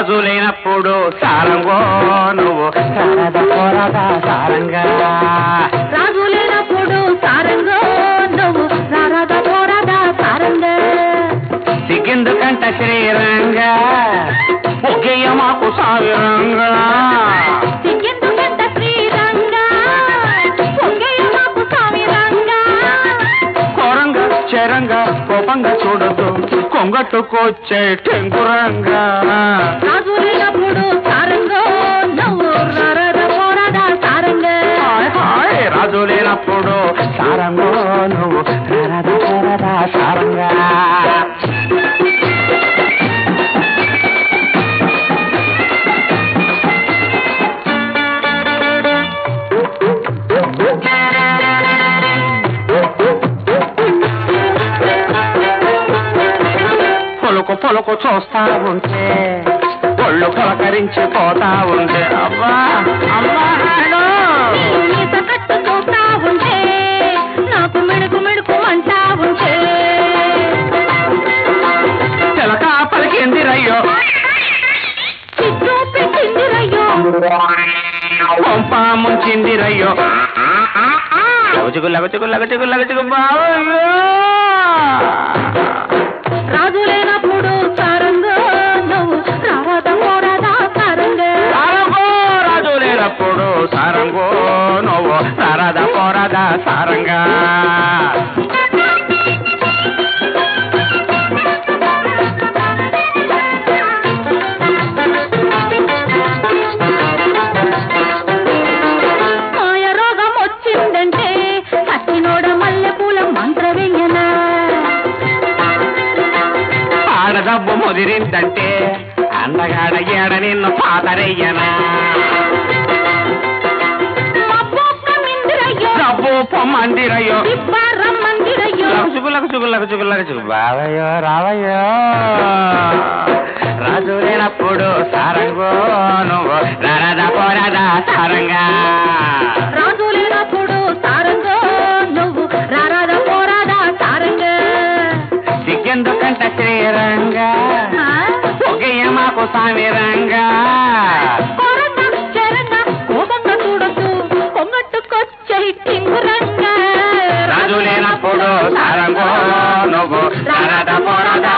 రాజు లేనప్పుడు సారంగో నువ్వు సారద పోరద సారంగా రాజు లేనప్పుడు సారంగో నువ్వు రారాద పోరాద సారంగా సిగ్గెందుకంట శ్రీరంగా ఒకేయ మాకు సావిరంగా సిగ్గెందుకంట శ్రీరంగా ఒకేయ మాకు స్వామి రంగా కోరంగా చరంగా కోపంగా చూడదు కొంగట్టుకొచ్చే టెంకురంగా రాజు లేనప్పుడు సారంగో నువ్వు రారాద పోరాద సారంగా హాయ్ హాయ్ రాజు లేనప్పుడు సారంగో నువ్వు సారద పోరద సారంగా పొలుకు పొలుకు చూస్తా ఉంటే ఒళ్ళు పులకరించి పోతా ఉంటే అబ్బా అమ్మా నాయనో. ఈత కట్టు చూస్తా ఉంటే నాకు మిడుకు మిడుకు అంటా ఉంటే చిలక పలికింది రయ్యో చిచ్చు పెట్టింది రయ్యో కొంప ముంచింది రయ్యో లగచుకు లగచుకు లగచుకు లగచుకు బావయ్యో రాజు లేనప్పుడు సారంగో నువ్వు రారాద పోరాదా సారంగా సారంగో రాజు లేనప్పుడు సారంగో నువ్వు సారదా పోరదా సారంగా మాయ రోగం వచ్చిందంటే కచ్చినోడ మల్లె పూల మంత్ర వెయ్యనా ఆడదబ్బు ముదిరిందంటే అందగాడ ఏడ నిన్ను పాతరయ్యనా మబ్బొక్క మిందిరయ్యో డబ్బు పొమ్మందిరయ్యో రమ్మందిరయ్యో లగచుకు లగచుకు లగచుకు లగచుకు బావయ్యో రావయ్యో రాజు లేనప్పుడు సారంగో నువ్వు రారదా పోరాదా సారంగా రాజు లేనప్పుడు సారంగో నువ్వు రారాద పోరాదా సారంగా సిగ్గెందుకంట శ్రీరంగా ఆ? ఒకే మాకు సామిరంగా కోరంగా, చెరంగా, కోపంగా చూడొద్దు పొంగట్టుకొచ్చే టింగురంగా రాజు లేనప్పుడు సారంగో నువ్వు రారదా పోరాదా